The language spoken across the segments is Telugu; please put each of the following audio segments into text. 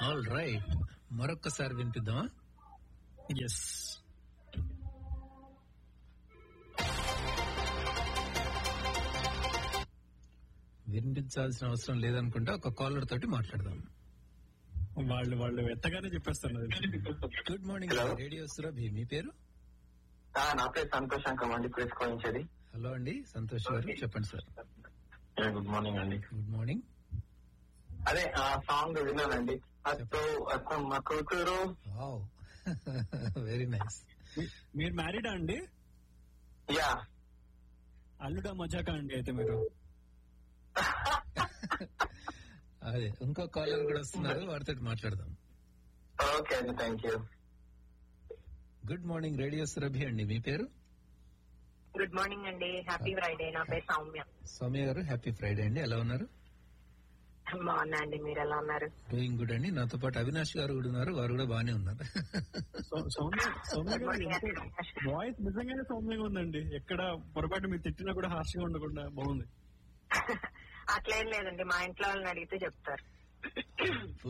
ఆల్ రైట్ మరొక్కసారి వినిపిద్దామా ఎస్ వినిపించాల్సిన అవసరం లేదనుకుంటా ఒక కాలర్ తోటి మాట్లాడదాం వాళ్ళు వాళ్ళు ఎత్తగానే చెప్పేస్తారు నాకు తెలిసి. Good morning Hello. Radio Surabhi మీ పేరు ఆ, నా పేరు సంతోష్ అంకం అండి ప్రేసుకోవించేది హలో అండి సంతోష్ గారు చెప్పండి సార్ గుడ్ మార్నింగ్ అండి గుడ్ మార్నింగ్ అదే ఆ సాంగ్ విన్నానండి అత్తో అత్తం మా కూతురు వావ్ వెరీ నైస్ మీ- మీరు మ్యారీడా అండి యా అల్లుడా మజాకా అండి అయితే మీరు అదే ఇంకో కాలర్ కూడా వస్తున్నారు వారితో మాట్లాడదాం ఓకే అండి thank you good morning radio Surabhi అండి మీ పేరు గుడ్ మార్నింగ్ అండి హ్యాపీ ఫ్రైడే నా పేరు సౌమ్య సౌమ్య గారు హ్యాపీ ఫ్రైడే అండి ఎలా ఉన్నారు బాగున్నా అండి మీరు ఎలా ఉన్నారు డూయింగ్ గుడ్ అండి నాతో పాటు అవినాష్ గారు కూడా ఉన్నారు వారు కూడా బాగానే ఉన్నారు సౌ- Soumya Soumya good garu morning voice నిజంగానే సౌమ్యంగా ఉందండి ఎక్కడ పొరపాటు మీరు తిట్టినా కూడా హార్ష్గా ఉండకుండా బాగుంది అట్లేం లేదండి మా ఇంట్లో వాళ్ళని అడిగితే చెప్తారు ఓ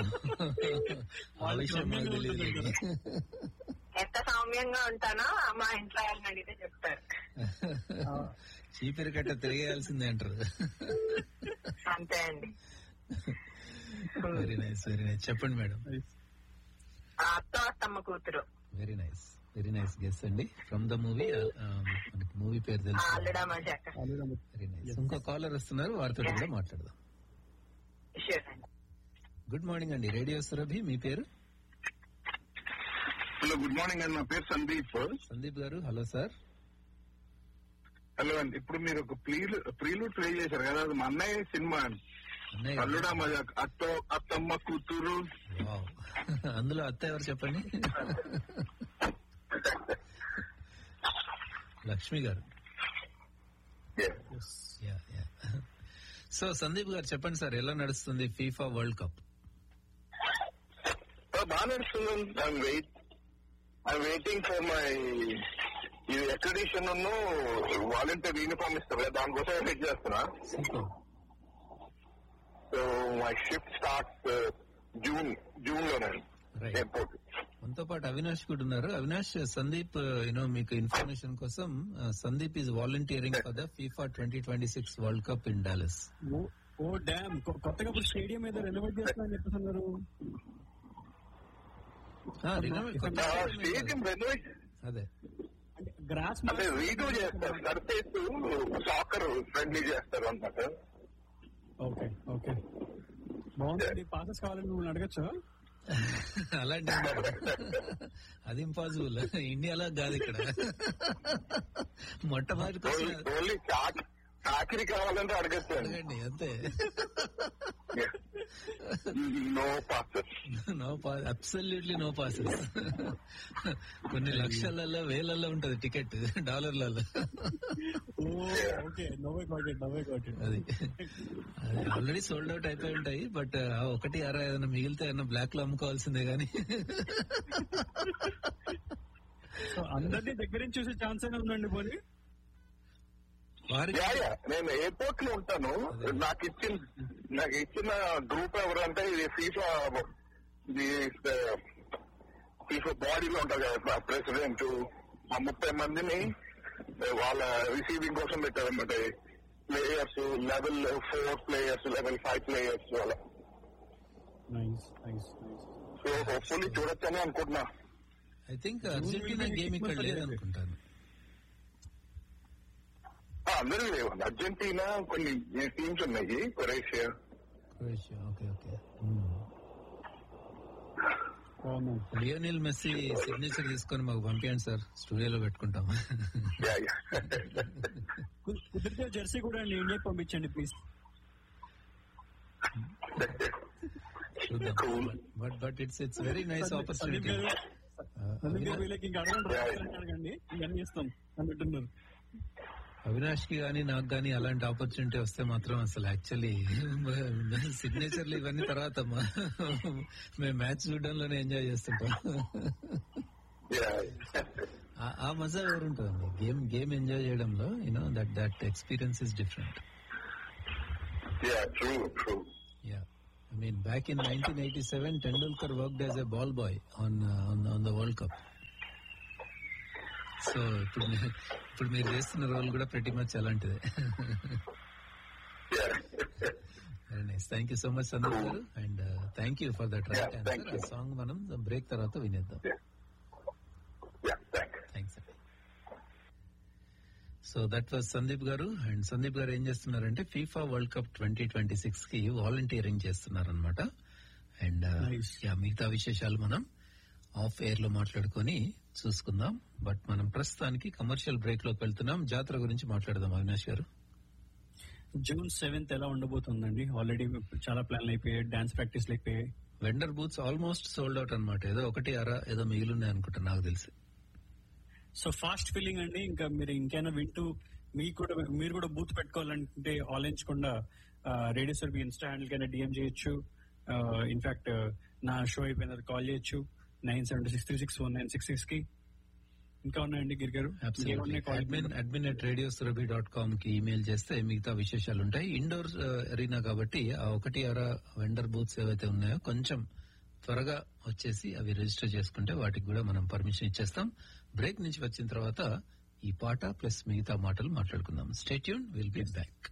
ఆ విషయం మాకు తెలియదు ఎంత సౌమ్యంగా ఉంటానో మా ఇంట్లో వాళ్ళని అడిగితే చెప్తారు చీపిరి కట్ట తిరిగేయాల్సిందే అంటారు అంతే అండి వెరీ నైస్ వెరీ నైస్ చెప్పండి మేడం ఆ అత్త అత్తమ్మ కూతురు very nice very nice guess అండి ఫ్రమ్ ద మూవీ మనకి మూవీ పేరు ఆ తెలుసు అల్లుడా మజాక వెరీ నైస్ ఇంకో కాలర్ వస్తున్నారు వారితో కూడా మాట్లాడదాం షూర్ అండి గుడ్ మార్నింగ్ అండి రేడియో సురభి మీ పేరు హలో గుడ్ మార్నింగ్ అండి నా పేరు సందీప్ సందీప్ గారు హలో సార్ హలో అండి ఇప్పుడు మీరు ఒక ప్రీలు ప్రీలూడ్ ప్లే చేశారు కదా అది మా అన్నయ్య సినిమా అండి అన్నయ్య గారు. అల్లుడా మజాక్ అత్తో అత్తమ్మ కూతురు వావ్. అందులో అత్త ఎవరు చెప్పండి లక్ష్మి గారు యా యా సో సందీప్ గారు చెప్పండి సార్ ఎలా నడుస్తుంది ఫీఫా వరల్డ్ కప్ బాగా నడుస్తుంది I'm wait I'm waiting for my ఇది ఎక్రిడిషన్ వాలంటీర్ యూనిఫామ్ ఇస్తారు కదా దానికోసం వెయిట్ చేస్తున్నా super so my shift start June June లోనే Right. ఎయిర్పోర్ట్ మనతో పాటు అవినాష్ కూడా ఉన్నారు అవినాష్ సందీప్ యూనో మీకు ఇన్ఫర్మేషన్ కోసం Sandeep is volunteering for the FIFA twenty twenty six World Cup in Dallas ఓ- ఓ డ్యామ్ కొ- కొత్తగా ఇప్పుడు స్టేడియం ఏదో రెనోవేట్ చేస్తున్నారని చెప్పేస్తున్నారు స్టేడియం రెనోవేట్ అదే అంటే గ్రాస్ అంటే రీడూ చేస్తారు సర్ఫేస్ సాకర్ ఫ్రెండ్లీ చేస్తారు అన్నమాట ఓకే ఓకే బాగుందండి పాసెస్ కావాలని నువ్వు అడగచ్చా అలాంటి అది ఇంపాసిబుల్ ఇండియాలో కాదు ఇక్కడ మొట్టమొదటి ఓన్లీ question ఓన్లీ చాక్- చాకరీ కావాలంటే అడగచ్చు అడగండి అంతే no passes no pass absolutely no passes కొన్ని లక్షలలో వేలల్లో ఉంటది టికెట్ డాలర్లలో ఓ ఓకే నవ్వే కాటెడ్ నవ్వే కాటెడ్ అది అది ఆల్రెడీ సోల్డ్ అవుట్ అయిపోయి ఉంటాయి బట్ ఒకటి అర ఏదైనా మిగిలితే ఏదైనా బ్లాక్ లో అమ్ముకోవాల్సిందే గానీ సో అందరినీ దగ్గర నుంచి చూసే ఛాన్స్ అయినా ఉందండి పోనీ వారికి యా యా నేను ఎయిర్పోర్ట్ లో ఉంటాను నాకు ఇచ్చిన నాకు ఇచ్చిన గ్రూప్ ఎవరంటే ఇది ఫీఫా ఇది ఫీఫా బాడీలో ఉంటారు కదా ప్రెసిడెంట్ ఆ ముప్పై మందిని వాళ్ళ రిసీవింగ్ కోసం పెట్టారన్నమాట players level four players level five players వాళ్ళ nice nice nice so hopefully చూడొచ్చని అనుకుంటున్నా ఐ థింక్ అర్జెంటీనా గేమ్ ఇక్కడ లేదనుకుంటాను ఆ, అందరూ లేవు అర్జెంటీనా కొన్ని టీమ్స్ ఉన్నాయి క్రొయేషియా క్రొయేషియా ఓకే ఓకే అవును లియోనిల్ మెస్సీ సిగ్నేచర్ తీసుకొని మాకు పంపించండి సార్ స్టూడియోలో పెట్టుకుంటాం యా యా కు- కుదిరితే జెర్సీ కూడా అండి ఇండియాకి పంపించండి ప్లీజ్ చూద్దాం Cool. But but it's it's very nice opportunity వీళ్ళకి ఇంకా అడగండి రాష్ట్రానికి అడగండి ఇవన్నీ ఇస్తాం అంటున్నారు అవినాష్ కి గానీ నాకు గానీ అలాంటి ఆపర్చునిటీ వస్తే మాత్రం అసలు యాక్చువల్లీ సిగ్నేచర్లు ఇవన్నీ తర్వాత మా- మేము మ్యాచ్ చూడడంలోనే ఎంజాయ్ చేస్తుంటాం యా ఆ- ఆ మజా వేరుంటుంది గేమ్ గేమ్ ఎంజాయ్ చేయడంలో you know that that experience is different ya true true ya mean back in nineteen eighty seven Tendulkar worked as a ball boy on on the World Cup so ఇప్పుడు మీ- ఇప్పుడు మీరు చేస్తున్న రోల్ కూడా ప్రతి మచ్ అలాంటిదే very nice thank you so much Sandeep garu and thank you for that right Yeah, thank answer you. Song మనం బ్రేక్ తర్వాత వినేద్దాం Yeah, thanks. Thanks so that was Sandeep garu and Sandeep garu ఏం చేస్తున్నారంటే FIFA World Cup twenty twenty six కి వాలంటీరింగ్ చేస్తున్నారనమాట అండ్ Nice. యా మిగతా విశేషాలు మనం ఆఫ్ ఎయిర్ లో మాట్లాడుకొని చూసుకుందాం బట్ మనం ప్రస్తుతానికి కమర్షియల్ బ్రేక్ లోకి వెళ్తున్నాం జాతర గురించి మాట్లాడదాం అవినాష్ గారు జూన్ సెవెంత్ ఎలా ఉండబోతుందండి ఆల్రెడీ చాలా ప్లాన్లు అయిపోయాయి డాన్స్ ప్రాక్టీస్ అయిపోయాయి vendor booths almost sold out అన్నమాట ఏదో ఒకటి అర ఏదో మిగిలిన్నాయి అనుకుంటా నాకు తెలిసి సో ఫాస్ట్ ఫీలింగ్ అండి ఇంకా మీరు ఇంకైనా వింటూ మీకు కూడా మీరు కూడా బూత్ పెట్టుకోవాలంటే ఆలోచించకుండా రేడియో సర్వీ ఇన్స్టా హ్యాండిల్ కైనా డిఎం చేయొచ్చు ఇన్ఫాక్ట్ నా షో అయిపోయిన కాల్ చేయొచ్చు nine seven six three six one nine six six కి ఇంకా ఉన్నాయండి గిరి గారు ఇంకేమున్నాయి call admin admin at radio Surabhi dot com కి ఇమెయిల్ చేస్తే మిగతా విశేషాలు ఉంటాయి ఇండోర్ అరీనా కాబట్టి ఆ ఒకటి అర వెండర్ బూత్స్ ఏవైతే ఉన్నాయో కొంచెం త్వరగా వచ్చేసి అవి రిజిస్టర్ చేసుకుంటే వాటికి కూడా మనం పర్మిషన్ ఇచ్చేస్తాం బ్రేక్ నుంచి వచ్చిన తర్వాత ఈ పాట ప్లస్ మిగతా మాటలు మాట్లాడుకుందాం స్టేట్యూన్ విల్ బి బ్యాక్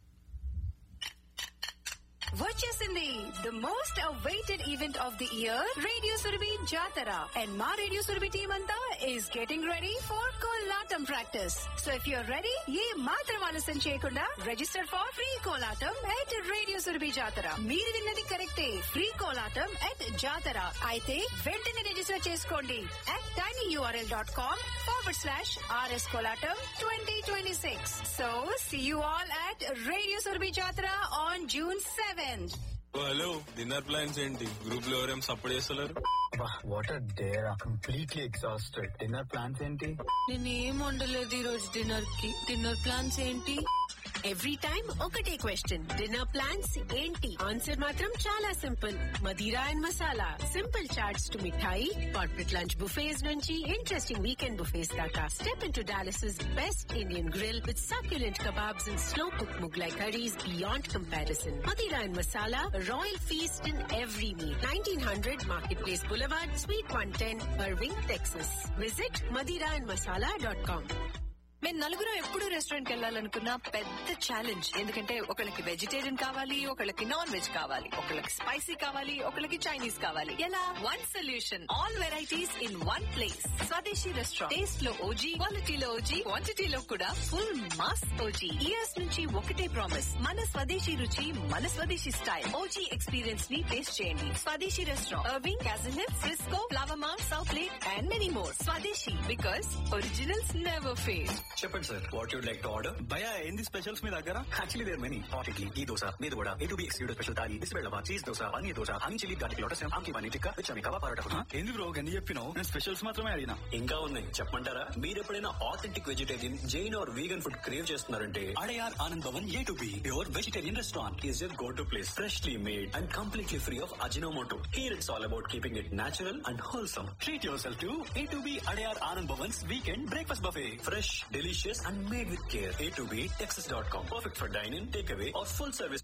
వచ్చేసింది the most awaited event of the year radio Surabhi Jatara and మా రేడియో సురభి టీమ్ అంతా is getting ready for Kolatam practice so if you're ready ఏ మాత్రం ఆలస్యం చేయకుండా register for free Kolatam at radio Surabhi Jatara మీరు విన్నది కరెక్టే ఫ్రీ కోలాటం ఎట్ జాతర అయితే వెంటనే రిజిస్టర్ చేసుకోండి at tiny URL dot com forward slash RS Kolatam twenty twenty six so see you all at radio Surabhi Jatara on June seventh oh, hello dinner plans ఏంటి గ్రూప్ లో ఎవరేం సపోర్ట్ చేస్తలేరు what are there completely exhausted dinner plans ఏంటి నేనేం వండలేదు ఈ రోజు డిన్నర్ కి డిన్నర్ ప్లాన్స్ ఏంటి ఎవ్రీ టైం ఒకటే క్వశ్చన్ డిన్నర్ ప్లాన్స్ ఏంటి ఆన్సర్ మాత్రం చాలా సింపుల్ మదీరా and masala simple charts to mithai corporate lunch buffets నుంచి ఇంట్రెస్టింగ్ వీకెండ్ బుఫేస్ దాకా step in to Dallas best Indian grill with succulent kebabs and slow cooked Mughlai curries beyond comparison. Madira and Masala, a royal feast in every meal. 1900 Marketplace Boulevard, Suite 110, Irving, Texas. Visit madiraandmasala.com. మేము నలుగురు ఎప్పుడు రెస్టారెంట్ కి వెళ్ళాలనుకున్న పెద్ద ఛాలెంజ్ ఎందుకంటే ఒకళ్ళకి వెజిటేరియన్ కావాలి ఒకళ్ళకి నాన్ వెజ్ కావాలి ఒకళ్ళకి స్పైసీ కావాలి ఒకళ్ళకి చైనీస్ కావాలి ఎలా one solution all varieties in one place Swadeshi restaurant taste లో ఓజీ క్వాలిటీలో ఓజీ క్వాంటిటీలో కూడా ఫుల్ మాస్ ఓజీ ఇయర్స్ నుంచి ఒకటే ప్రామిస్ మన స్వదేశీ రుచి మన స్వదేశీ స్టైల్ ఓజీ ఎక్స్పీరియన్స్ ని టేస్ట్ చేయండి Swadeshi restaurant Irving Cajun hill Frisco Flower Mound Southlake and many more Swadeshi because originals never fail చెప్పండి sir what you'd like to order భయ ఏంది స్పెషల్స్ మీ దగ్గర actually there many hot idli ఈ దోశ మీద కూడా A two B exclusive special thali బిస్బెల్లవా cheese dosa paneer dosa honey chilli garlic lotus ఆమ్కి పన్నీర్ టిక్కా విచమి కవా పరోటా ఏంది బ్రో ఎన్ని చెప్పినావు నేను స్పెషల్స్ మాత్రమే అడిగినా ఇంకా ఉన్నాయి చెప్పమంటారా మీరు ఎప్పుడైనా authentic vegetarian Jain or vegan food crave చేస్తున్నారంటే Adyar Anand Bhavan A two B your vegetarian restaurant is your go to place freshly made and completely free of Ajinomoto here it's all about keeping it natural and wholesome treat yourself to A two B Adyar Anand Bhavan's weekend breakfast buffet fresh delicious and made with care A two B Texas dot com perfect for dining take away or full service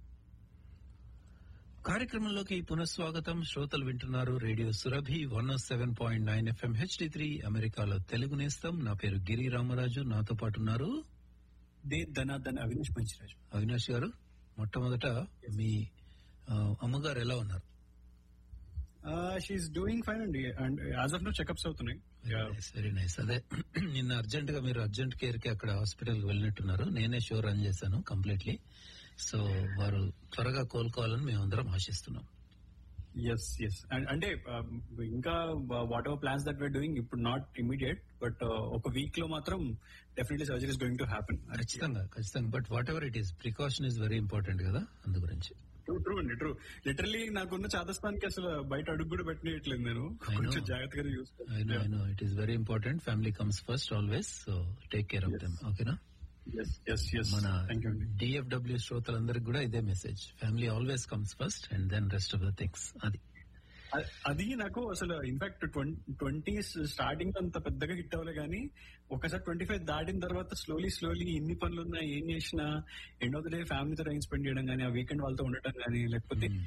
కార్యక్రమంలోకి పునఃస్వాగతం శ్రోతలు వింటున్నారు radio Surabhi one seven point nine FM HD three అమెరికాలో తెలుగు నేస్తం నా పేరు గిరి రామరాజు నాతో పాటు ఉన్నారు దే ధనాధన్ అవినాష్ మంచిరాజు అవినాష్ గారు మొట్టమొదట మీ ఆ, అమ్మగారు ఎలా ఉన్నారు షీఈస్ డూయింగ్ ఫైన్ అండి and as of now checkups అవుతున్నాయి వెరీ నైస్ అదే నిన్న అర్జెంట్ గా మీరు అర్జెంట్ కేర్ కి అక్కడ హాస్పిటల్ కి వెళ్ళినట్టున్నారు నేనే షో రన్ చేశాను కంప్లీట్లీ సో వారు త్వరగా కోలుకోవాలని మేమందరం ఆశిస్తున్నాం ఎస్ ఎస్ అంటే uh, ఇంకా whatever plans that we're doing ఇప్పుడు నాట్ ఇమీడియట్ బట్ ఒక వీక్ లో మాత్రం definitely surgery is going to happen ఖచ్చితంగా ఖచ్చితంగా but whatever it is precaution is very important కదా అందు గురించి ట్రూ ట్రూ అండి ట్రూ లిటరలీ నాకున్న చాదస్తానికి అసలు బయట అడుగు కూడా పెట్టినట్లేదు నేను I know. కొంచెం జాగ్రత్తగా ఐ నో చూసుకోవాలి I know it is very important family comes first always so take care of them ఓకేనా ఎస్ ఎస్ ఎస్ మన థ్యాంక్ యూ అండి డిఎఫ్డబ్ల్యూ శ్రోతలందరికి కూడా ఇదే message family always comes first and then rest of the things అది అ- అది నాకు అసలు ఇన్ఫాక్ట్ ట్వంటీ స్టార్టింగ్ అంత పెద్దగా హిట్ అవ్వలే కానీ ఒకసారి ట్వంటీ ఫైవ్ దాటిన తర్వాత స్లోలీ స్లోలీ ఎన్ని పనులు ఉన్నా ఏం చేసినా ఎండ్ ఆఫ్ ద డే ఫ్యామిలీతో టైం స్పెండ్ చేయడం కానీ ఆ వీకెండ్ వాళ్ళతో ఉండటం కానీ లేకపోతే ఒక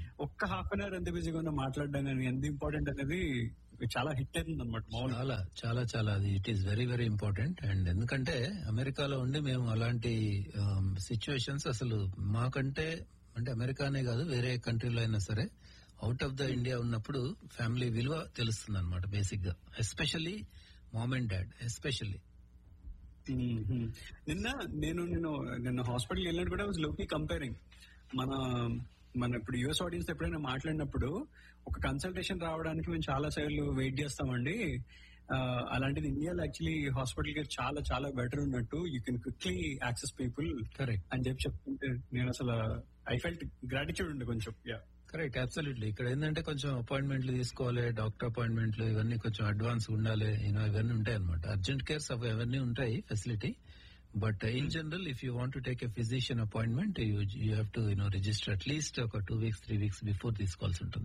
ఒక్క హాఫ్ అన్ అవర్ ఎంత బిజీగా ఉన్నా మాట్లాడడం కానీ ఎంత ఇంపార్టెంట్ అనేది చాలా హిట్ అవుతుంది అనమాట మామూలుగా చాలా చాలా చాలా అది it is very very important and ఎందుకంటే అమెరికాలో ఉండి మేము అలాంటి సిచ్యువేషన్స్ అసలు మాకంటే అంటే అమెరికానే కాదు వేరే కంట్రీలో అయినా సరే అవుట్ ఆఫ్ ద ఇండియా ఉన్నప్పుడు ఫ్యామిలీ విలువ తెలుస్తుంది అనమాట బేసిక్ గా especially mom and dad especially మ్మ్. నిన్న నేను నేను నిన్న హాస్పిటల్ వెళ్ళినట్టు కూడా లోకి కంపేరింగ్ మన మన ఇప్పుడు యుఎస్ ఆడియన్స్ ఎప్పుడైనా మాట్లాడినప్పుడు ఒక కన్సల్టేషన్ రావడానికి మేము చాలా సార్లు వెయిట్ చేస్తామండి ఆ, అలాంటిది ఇండియాలో యాక్చువల్లీ హాస్పిటల్ కి చాలా చాలా బెటర్ ఉన్నట్టు you can quickly access people correct అని చెప్పి చెప్తుంటే నేను అసలు ఐ ఫెల్ట్ గ్రాటిట్యూడ్ ఉండే కొంచెం యా కరెక్ట్ అబ్సల్యూట్లీ ఇక్కడ ఏంటంటే కొంచెం అపాయింట్మెంట్లు తీసుకోవాలి డాక్టర్ అపాయింట్మెంట్లు ఇవన్నీ కొంచెం అడ్వాన్స్ ఉండాలి యూనో ఇవన్నీ ఉంటాయి అనమాట అర్జెంట్ కేర్స్ అవి అవన్నీ ఉంటాయి facility but in general if you want take a physician appointment you you have to you know register at least ఒక two weeks three weeks before తీసుకోవాల్సి ఉంటుంది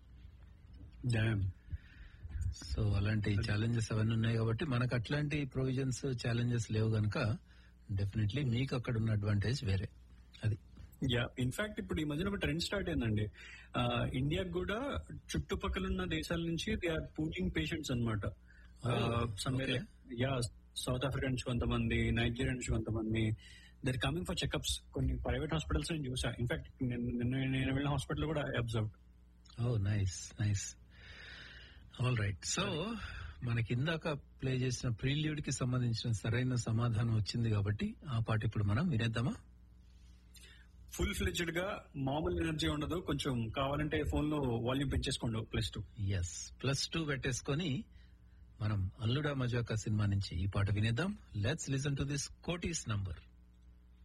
సో అలాంటి ఛాలెంజెస్ అవన్నీ ఉన్నాయి కాబట్టి మనకు అట్లాంటి ప్రొవిజన్స్ ఛాలెంజెస్ లేవు గనక డెఫినెట్లీ మీకు అక్కడ ఉన్న అడ్వాంటేజ్ వేరే అది యా ఇన్ఫాక్ట్ ఇప్పుడు ఈ మధ్యన ఒక ట్రెండ్ స్టార్ట్ అయిందండి ఆ, ఇండియాకు కూడా చుట్టుపక్కల ఉన్న దేశాల నుంచి దే ఆర్ పూటింగ్ పేషెంట్స్ అనమాట okay. యా సౌత్ ఆఫ్రికా నుంచి కొంతమంది నైజీరియా నుంచి కొంతమంది దర్ కమింగ్ ఫర్ చెకప్స్ కొన్ని ప్రైవేట్ హాస్పిటల్స్ నేను చూసా ఇన్ఫాక్ట్ నిన్న నేను వెళ్ళిన హాస్పిటల్ కూడా observe oh nice nice all right so మనకి ఇందాక ప్లే చేసిన ప్రీల్యూడ్ కి సంబంధించిన సరైన సమాధానం వచ్చింది కాబట్టి ఆ పాట ఇప్పుడు మనం వినేద్దామా ఫుల్ ఫ్లెడ్జ్డ్ గా మామూలు ఎనర్జీ ఉండదు కొంచెం కావాలంటే ఫోన్ లో వాల్యూమ్ పెంచేసుకోండి plus two S plus two పెట్టేసుకొని మనం అల్లుడా మజాకా సినిమా నుంచి ఈ పాట వినేద్దాం let's listen to this Koti's number